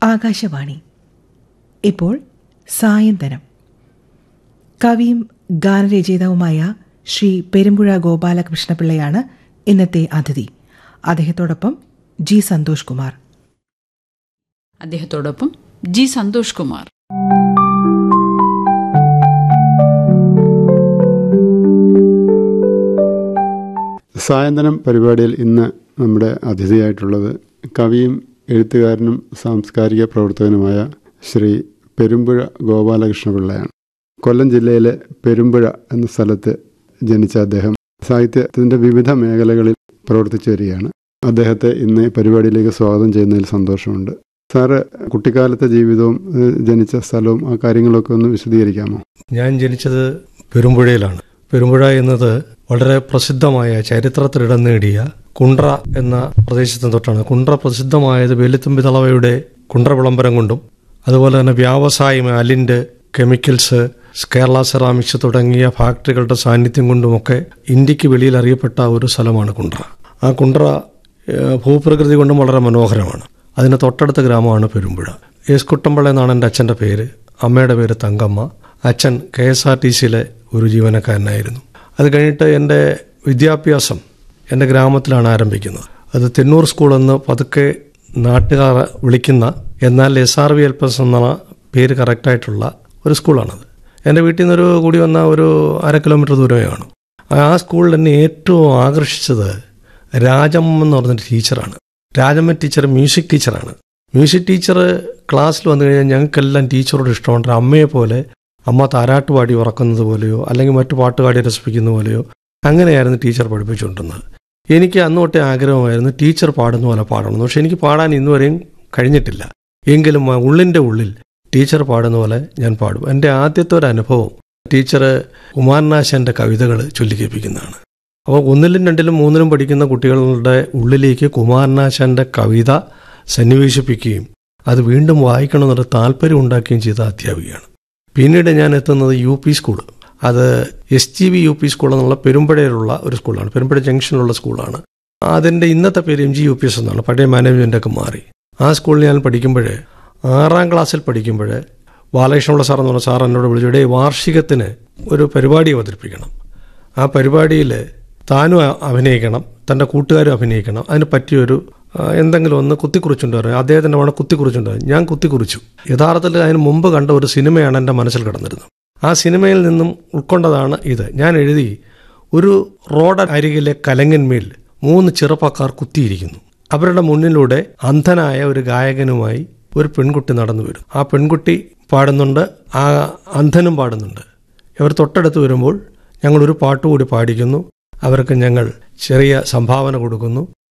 ആകാശവാണി ഇപ്പോൾ സായന്തനം കവിയും ഗാനരചയിതാവുമായ ശ്രീ പെരുമ്പുഴ ഗോപാലകൃഷ്ണപിള്ളയാണ് ഇന്നത്തെ അതിഥി അദ്ദേഹത്തോടൊപ്പം ജി സന്തോഷ് കുമാർ അദ്ദേഹത്തോടൊപ്പം ജി സന്തോഷ് കുമാർ സായന്തനം പരിപാടിയിൽ ഇന്ന് നമ്മുടെ അതിഥിയായിട്ടുള്ളത് കവിയും എഴുത്തുകാരനും സാംസ്കാരിക പ്രവർത്തകനുമായ ശ്രീ പെരുമ്പുഴ ഗോപാലകൃഷ്ണപിള്ളയാണ് കൊല്ലം ജില്ലയിലെ പെരുമ്പുഴ എന്ന സ്ഥലത്ത് ജനിച്ച അദ്ദേഹം സാഹിത്യത്തിൻ്റെ വിവിധ മേഖലകളിൽ പ്രവർത്തിച്ചു വരികയാണ് അദ്ദേഹത്തെ ഇന്ന് ഈ പരിപാടിയിലേക്ക് സ്വാഗതം ചെയ്യുന്നതിൽ സന്തോഷമുണ്ട് സാറ് കുട്ടിക്കാലത്തെ ജീവിതവും ഏഹ്, ജനിച്ച സ്ഥലവും ആ കാര്യങ്ങളൊക്കെ ഒന്ന് വിശദീകരിക്കാമോ ഞാൻ ജനിച്ചത് പെരുമ്പുഴയിലാണ് പെരുമ്പുഴ എന്നത് വളരെ പ്രസിദ്ധമായ ചരിത്രത്തിലിടം നേടിയ കുണ്ട്ര എന്ന പ്രദേശത്ത് തൊട്ടാണ് കുണ്ട്ര പ്രസിദ്ധമായത് വേലുത്തുമ്പി തളവയുടെ കുണ്ട്ര വിളംബരം കൊണ്ടും അതുപോലെ തന്നെ വ്യാവസായം അലിൻഡ് കെമിക്കൽസ് കേരള സെറാമിക്സ് തുടങ്ങിയ ഫാക്ടറികളുടെ സാന്നിധ്യം കൊണ്ടുമൊക്കെ ഇന്ത്യക്ക് വെളിയിൽ അറിയപ്പെട്ട ഒരു സ്ഥലമാണ് കുണ്ട്ര ആ കുണ്ട്ര ഏഹ്, ഭൂപ്രകൃതി കൊണ്ടും വളരെ മനോഹരമാണ് അതിന് തൊട്ടടുത്ത ഗ്രാമമാണ് പെരുമ്പുഴ എസ് കുട്ടമ്പിള്ള എന്നാണ് എൻ്റെ അച്ഛൻ്റെ പേര് അമ്മയുടെ പേര് തങ്കമ്മ അച്ഛൻ കെ എസ് ആർ ടി സിയിലെ ഒരു ജീവനക്കാരനായിരുന്നു അത് കഴിഞ്ഞിട്ട് എൻ്റെ വിദ്യാഭ്യാസം എൻ്റെ ഗ്രാമത്തിലാണ് ആരംഭിക്കുന്നത് അത് തെന്നൂർ സ്കൂൾ എന്ന് പതുക്കെ നാട്ടുകാർ വിളിക്കുന്ന എന്നാൽ S R V L P S എന്ന പേര് കറക്റ്റായിട്ടുള്ള ഒരു സ്കൂളാണത് എൻ്റെ വീട്ടിൽ നിന്നൊരു കൂടി വന്ന ഒരു അര കിലോമീറ്റർ ദൂരമേ കാണും ആ സ്കൂളിൽ എന്നെ ഏറ്റവും ആകർഷിച്ചത് രാജമ്മ എന്ന് പറഞ്ഞൊരു ടീച്ചറാണ് രാജമ്മ ടീച്ചർ മ്യൂസിക് ടീച്ചറാണ് മ്യൂസിക് ടീച്ചർ ക്ലാസ്സിൽ വന്നു കഴിഞ്ഞാൽ ഞങ്ങൾക്കെല്ലാം ടീച്ചറോട് ഇഷ്ടമുണ്ട് ഒരു അമ്മയെ പോലെ അമ്മ താരാട്ട് പാടി ഉറക്കുന്നത് പോലെയോ അല്ലെങ്കിൽ മറ്റു പാട്ടുപാടി രസിപ്പിക്കുന്ന പോലെയോ അങ്ങനെയായിരുന്നു ടീച്ചർ പഠിപ്പിച്ചുകൊണ്ടിരുന്നത് എനിക്ക് അന്ന് തൊട്ടേ ആഗ്രഹമായിരുന്നു ടീച്ചർ പാടുന്ന പോലെ പാടണം പക്ഷെ എനിക്ക് പാടാൻ ഇന്നുവരെയും കഴിഞ്ഞിട്ടില്ല എങ്കിലും ആ ഉള്ളിൻ്റെ ഉള്ളിൽ ടീച്ചർ പാടുന്ന പോലെ ഞാൻ പാടും എൻ്റെ ആദ്യത്തെ ഒരു അനുഭവം ടീച്ചർ കുമാരനാശാൻ്റെ കവിതകൾ ചൊല്ലിക്കേൽപ്പിക്കുന്നതാണ് അപ്പോൾ ഒന്നിലും രണ്ടിലും മൂന്നിലും പഠിക്കുന്ന കുട്ടികളുടെ ഉള്ളിലേക്ക് കുമാരനാശാന്റെ കവിത സന്നിവേശിപ്പിക്കുകയും അത് വീണ്ടും വായിക്കണമെന്നൊരു താല്പര്യം ഉണ്ടാക്കുകയും ചെയ്ത അധ്യാപികയാണ് പിന്നീട് ഞാൻ എത്തുന്നത് യു പി സ്കൂൾ അത് S G V U P school എന്നുള്ള പെരുമ്പഴയിലുള്ള ഒരു സ്കൂളാണ് പെരുമ്പഴ ജംഗ്ഷനിലുള്ള സ്കൂളാണ് അതിൻ്റെ ഇന്നത്തെ പേര് M G U P S എന്നാണ് പഴയ മാനേജ്മെൻ്റൊക്കെ മാറി ആ സ്കൂളിൽ ഞാൻ പഠിക്കുമ്പോൾ ആറാം ക്ലാസ്സിൽ പഠിക്കുമ്പോൾ ബാലകൃഷ്ണപിള്ള സാർ എന്ന് പറഞ്ഞ സാർ എന്നോട് വിളിച്ചു "എടേ, വാർഷികത്തിന് ഒരു പരിപാടി അവതരിപ്പിക്കണം ആ പരിപാടിയിൽ താനും അ- അഭിനയിക്കണം തൻ്റെ കൂട്ടുകാരും അഭിനയിക്കണം അതിന് പറ്റിയൊരു ആ, എന്തെങ്കിലും ഒന്ന് കുത്തിക്കുറിച്ചുകൊണ്ട് വരാം അദ്ദേഹത്തിൻ്റെ വേണം കുത്തിക്കുറിച്ചുകൊണ്ട് വരാം ഞാൻ കുത്തിക്കുറിച്ചു യഥാർത്ഥത്തിൽ അതിന് മുമ്പ് കണ്ട ഒരു സിനിമയാണ് എൻ്റെ മനസ്സിൽ കിടന്നിരുന്നത് ആ സിനിമയിൽ നിന്നും ഉൾക്കൊണ്ടതാണ് ഇത് ഞാൻ എഴുതി ഒരു റോഡ് അരികിലെ കലങ്ങന്മേൽ മൂന്ന് ചെറുപ്പക്കാർ കുത്തിയിരിക്കുന്നു അവരുടെ മുന്നിലൂടെ അന്ധനായ ഒരു ഗായകനുമായി ഒരു പെൺകുട്ടി നടന്നു വരും ആ പെൺകുട്ടി പാടുന്നുണ്ട് ആ അന്ധനും പാടുന്നുണ്ട് ഇവർ തൊട്ടടുത്ത് വരുമ്പോൾ ഞങ്ങൾ ഒരു പാട്ടുകൂടി പാടിക്കുന്നു അവർക്ക് ഞങ്ങൾ ചെറിയ സംഭാവന കൊടുക്കുന്നു